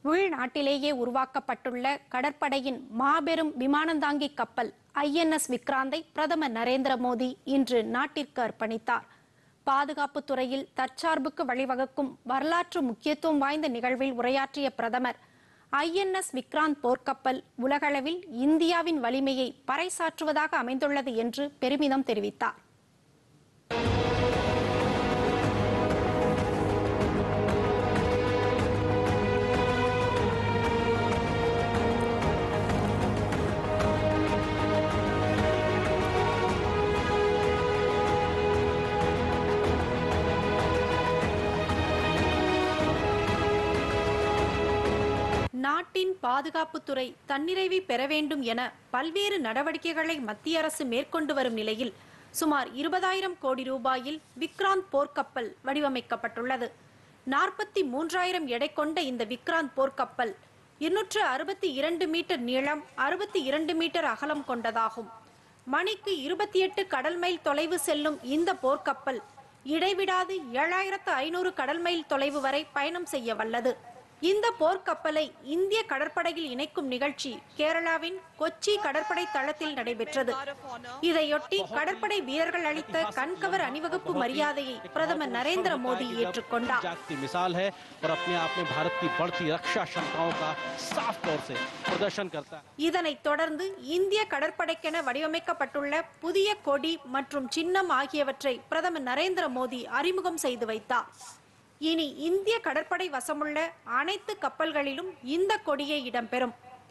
உள்நாட்டிலேயே உருவாக்கப்பட்டுள்ள கடற்படையின் மாபெரும் விமானந்தாங்கி கப்பல் ஐஎன்எஸ் விக்ராந்தை பிரதமர் நரேந்திர மோடி இன்று நாட்டிற்கு அர்ப்பணித்தார் பாதுகாப்பு துறையில் தற்சார்புக்கு வழிவகுக்கும் வரலாற்று முக்கியத்துவம் வாய்ந்த நிகழ்வில் உரையாற்றிய பிரதமர் ஐஎன்எஸ் விக்ராந்த் போர்க்கப்பல் உலகளவில் இந்தியாவின் வலிமையை பறைசாற்றுவதாக அமைந்துள்ளது என்று பெருமிதம் தெரிவித்தார் நாட்டின் பாதுகாப்புத்துறை தன்னிறைவை பெற வேண்டும் என பல்வேறு நடவடிக்கைகளை மத்திய அரசு மேற்கொண்டு வரும் நிலையில் சுமார் இருபதாயிரம் கோடி ரூபாயில் விக்ராந்த் போர்க்கப்பல் வடிவமைக்கப்பட்டுள்ளது நாற்பத்தி மூன்றாயிரம் எடை கொண்ட இந்த விக்ராந்த் போர்க்கப்பல் இருநூற்று அறுபத்தி இரண்டு மீட்டர் நீளம் அறுபத்தி இரண்டு மீட்டர் அகலம் கொண்டதாகும் மணிக்கு இருபத்தி எட்டு கடல் மைல் தொலைவு செல்லும் இந்த போர்க்கப்பல் இடைவிடாது ஏழாயிரத்து ஐநூறு கடல் மைல் தொலைவு வரை பயணம் செய்ய வல்லது இந்த போர்க்கப்பலை இந்திய கடற்படையில் இணைக்கும் நிகழ்ச்சி கேரளாவின் கொச்சி கடற்படை தளத்தில் நடைபெற்றது இதையொட்டி கடற்படை வீரர்கள் அளித்த கண்கவர் அணிவகுப்பு மரியாதையை பிரதமர் நரேந்திர மோடி ஏற்றுக்கொண்டார் जागती मिसाल है और अपने आप में भारत की बढ़ती रक्षा क्षमताओं का साफ तौर से प्रदर्शन करता है இதனைத் தொடர்ந்து இந்திய கடற்படைக்கென வடிவமைக்கப்பட்டுள்ள புதிய கொடி மற்றும் சின்னம் ஆகியவற்றை பிரதமர் நரேந்திர மோடி அறிமுகம் செய்து வைத்தார் இனி இந்திய கடற்படை வசமுள்ள அனைத்து கப்பல்களிலும் இந்த கொடியே இடம்பெறும்